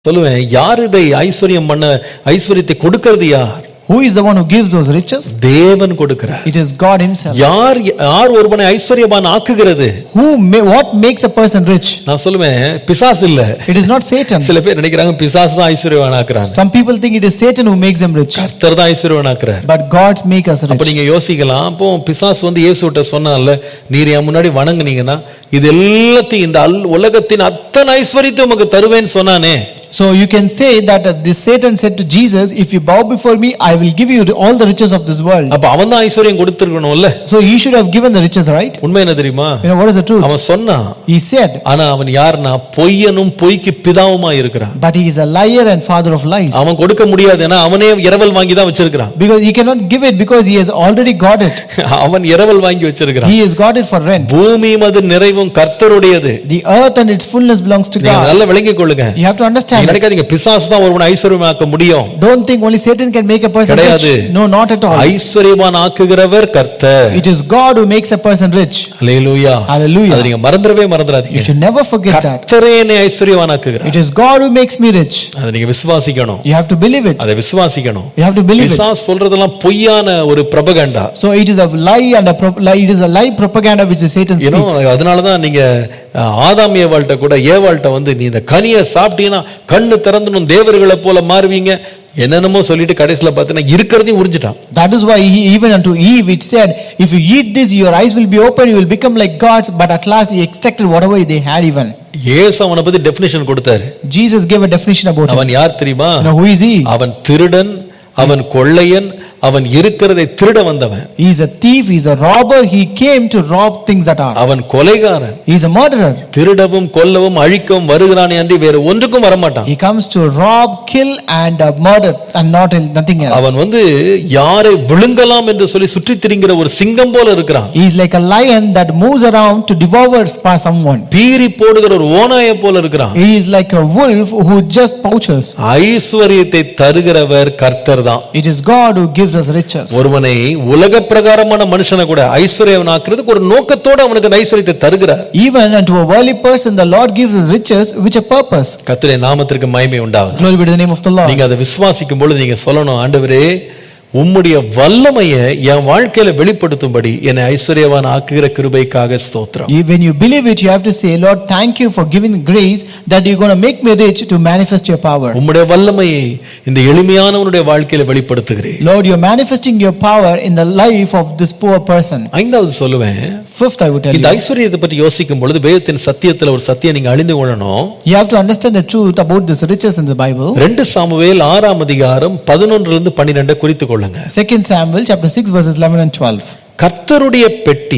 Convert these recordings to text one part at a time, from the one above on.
சொல்லுவேன் யார் இதை ஐஸ்வர்யம் பண்ண ஐஸ்வர்யத்தை கொடுக்கிறது யார் Who is the one who gives those riches? தேவன் கொடுக்கிறார் It is God Himself. யார் யார் ஒருவனை ஐஸ்வர்யவான் ஆக்குகிறது Who ma- what makes a person rich? நான் சொல்லுவேன் பிசாசு இல்ல It is not Satan. சில பேர் நினைக்கிறாங்க பிசாசு தான் ஐஸ்வர்யவான் ஆக்குறாங்க Some people think it is Satan who makes them rich, கர்த்தர் தான் ஐஸ்வர்யவான் ஆக்குறார் but God make us அப்ப rich. நீங்க யோசிக்கலாம் அப்போ பிசாசு வந்து இயேசுட்ட சொன்னான்ல நீர் என் முன்னாடி வணங்குனீங்கன்னா இது எல்லாத்தையும் இந்த அல் உலகத்தின் அத்தனை ஐஸ்வர்யத்தை உமக்கு தருவேன்னு சொன்னானே So you can say that uh, this Satan said to Jesus, "If you bow before me, I will give you all the riches of this world." அப்ப அவன் தான் ஐஸ்வர்யம் கொடுத்திருக்கணும்ல So he should have given the riches, right? உண்மை என்ன தெரியுமா You know what is the truth? அவன் சொன்னான் He said, ஆனா அவன் யாருன்னா பொய்யனும் பொய்க்கு பிதாவுமா இருக்கிறான் but he is a liar and father of lies. அவன் கொடுக்க முடியாது ஏன்னா அவனே இரவல் வாங்கி தான் வச்சிருக்கிறான் Because he cannot give it because he has already got it. அவன் இரவல் வாங்கி வச்சிருக்கிறான் He has got it for rent. பூமியும் அது நிறைவும் கர்த்தருடையது The earth and its fullness belongs to நீங்க God. நல்லா விளங்கிக் கொள்ளுங்க You have to நீங்க understand. it. நினைக்காதீங்க பிசாசு தான் ஒருவனை ஐஸ்வர்யமாக்க முடியும் Don't think only Satan can make a person கிடையாது. rich. No, not at all. ஐஸ்வர்யவான் ஆக்குகிறவர் கர்த்தர் It is God who makes a person rich. Hallelujah Hallelujah. அதை நீங்க மறந்துடவே You மறந்துடாதீங்க should never forget that. கர்த்தரே என்னை ஐஸ்வர்யவான் ஆக்குகிறார் It is God who makes me rich. அதை நீங்க விசுவாசிக்கணும் You have to believe it. அதை விசுவாசிக்கணும் You have to believe it. பிசாசு சொல்றதெல்லாம் பொய்யான ஒரு propaganda So it is a lie and a pro- lie, it is a lie propaganda which the Satan ஏன்னா speaks. அதனாலதான் நீங்க அஹ், ஆதாம் ஏவாள்கிட்ட கூட ஏவாள்கிட்ட வந்து நீ இந்த கனியை சாப்பிட்டீங்கன்னா கண்ணு திறந்துடும் தேவர்களை போல மாறுவீங்க என்னென்னமோ சொல்லிட்டு கடைசியில பார்த்தீங்கன்னா இருக்கிறதையும் உறிஞ்சிட்டான் That is why he, even unto Eve it said, if you eat this, your eyes will be open, you will become like gods. But at last he extracted whatever they had even. ஏசு அவனை பத்தி definition கொடுத்தாரு Jesus gave a definition about him. அவன் யார் தெரியுமா Now who is he? அவன் திருடன் அவன் கொள்ளையன் அவன் இருக்கிறதை திருட வந்தவன் He is a thief, he is a robber, he came to rob things that are. அவன் கொலைகாரன் He is a murderer. திருடவும் கொல்லவும் அழிக்கவும் வருகிறானே அன்றி வேற ஒன்றுக்கும் வரமாட்டான் He comes to rob, kill and uh, murder and not in- nothing else. அவன் வந்து யாரை விழுங்கலாம் என்று சொல்லி சுற்றி திரிங்கிற ஒரு சிங்கம் போல இருக்கிறான் He is like a lion that moves around to devour by someone. பீறி போடுகிற ஒரு ஓநாயை போல இருக்கிறான் He is like a wolf who just pouches. ஐஸ்வர்யத்தை தருகிறவர் கர்த்தர் தான் It is God who gives us riches. ஒருவனை உலக பிரகாரமான மனுஷனை கூட ஐஸ்வர்யவனாக்குறதுக்கு ஒரு நோக்கத்தோட அவனுக்கு அந்த ஐஸ்வர்யத்தை தருகிறார் Even unto a worldly person, the Lord gives us riches which a purpose. கர்த்தருடைய நாமத்திற்கு மகிமை உண்டாகுது Glory be to the name of the Lord. நீங்க அதை விசுவாசிக்கும் பொழுது நீங்க சொல்லணும் ஆண்டவரே உம்முடைய வல்லமையை என் வாழ்க்கையில வெளிப்படுத்தும்படி என்னை ஐஸ்வர்யவான் ஆக்குகிற கிருபைக்காக ஸ்தோத்திரம் You- When you believe it, you have to say, Lord, thank you for giving grace that you're going to make me rich to manifest your power. உம்முடைய வல்லமையை இந்த எளிமையானவனுடைய வாழ்க்கையில வெளிப்படுத்துகிறேன் Lord, you're manifesting your power in the life of this poor person. ஐந்தாவது சொல்லுவேன் Fifth, I would tell இந்த you. ஐஸ்வர்யத்தை பற்றி யோசிக்கும் பொழுது வேதத்தின் சத்தியத்துல ஒரு சத்தியம் நீங்க அழிந்து கொள்ளணும் You have to understand the truth about this riches in the Bible. ரெண்டு சாமுவேல் ஆறாம் அதிகாரம் பதினொன்றுல இருந்து பன்னிரெண்டை குறித்துக் கொள்ளுங்க Second Samuel chapter 6 verses 11 and 12. கர்த்தருடைய பெட்டி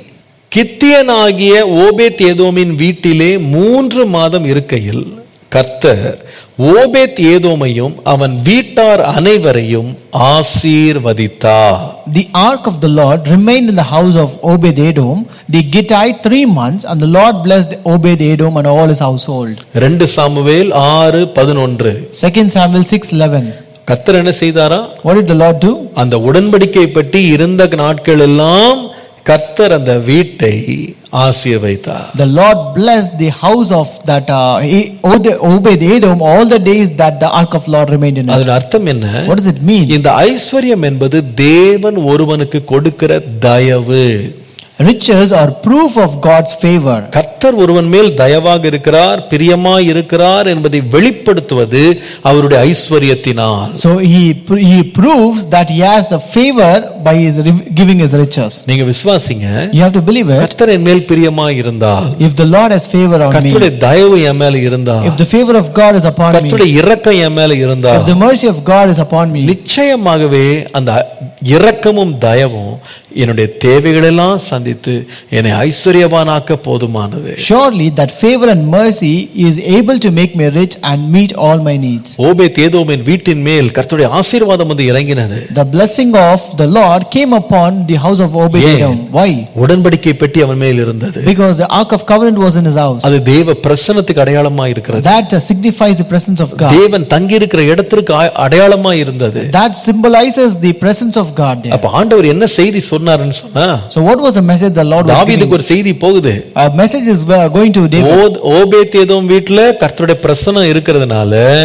கித்தியனாகிய ஓபேத் ஏதோமின் வீட்டிலே மூன்று மாதம் இருக்கையில் கர்த்தர் ஓபேத் ஏதோமையும் அவன் வீட்டார் அனைவரையும் ஆசீர்வதித்தார் The ark of the Lord remained in the house of Obed Edom, the Gittite, three months, and the Lord blessed Obed Edom and all his household. ரெண்டு சாமுவேல் ஆறு பதினொன்று Second Samuel 6 11. கர்த்தர் என்ன செய்தாரா What did the Lord do? அந்த உடன்படிக்கை பற்றி இருந்த நாட்கள் எல்லாம் கர்த்தர் அந்த வீட்டை ஆசீர்வைத்தார் The Lord blessed the house of that uh, E- Ode- Obed Edom all the days that the ark of Lord remained in it. அதன் அர்த்தம் என்ன What does it mean? இந்த ஐஸ்வர்யம் என்பது தேவன் ஒருவனுக்கு கொடுக்கிற தயவு Riches are proof of God's favor. கர்த்தர் ஒருவன் மேல் தயவாக இருக்கிறார் பிரியமாய் இருக்கிறார் என்பதை வெளிப்படுத்துவது அவருடைய ஐஸ்வர்யத்தினால் So he, pr- he proves that he has a favor by his re- giving his riches. நீங்க விசுவாசிங்க You have to believe it. கர்த்தர் என் மேல் பிரியமாய் இருந்தால் If the Lord has favor on me, கர்த்தருடைய தயவு என் மேல இருந்தால் if the favor of God is upon me, கர்த்தருடைய இரக்கம் என் மேல இருந்தால் if the mercy of God is upon me, நிச்சயமாகவே அந்த இரக்கமும் தயவும் என்னுடைய தேவைகளெல்லாம் சந்தித்து என்னை ஐஸ்வர்யவானாக்க போதுமானது surely that favor and mercy is able to make me rich and meet all my needs. ஓபே தேதோமின் வீட்டின் மேல் கர்த்தருடைய ஆசீர்வாதம் வந்து இறங்கினது The blessing of the Lord came upon the house of Obed ஏன்? Edom. Why? உடன்படிக்கை பெட்டி அவன் மேல் இருந்தது Because the ark of covenant was in his house. அது தேவ பிரசன்னத்துக்கு அடையாளமா இருக்கிறது That uh, signifies the presence of God. தேவன் தங்கியிருக்கிற இடத்திற்கு அ- அடையாளமா இருந்தது That symbolizes the presence of God there. அப்ப ஆண்டவர் என்ன செய்தி சொன்னார் சொன்னாருன்னு சொன்னா So, what was the message the Lord was giving? தாவீதுக்கு ஒரு செய்தி போகுது A message is uh, going to David. Obed Edom வீட்டுல கர்த்தருடைய பிரசனம் இருக்கிறதுனால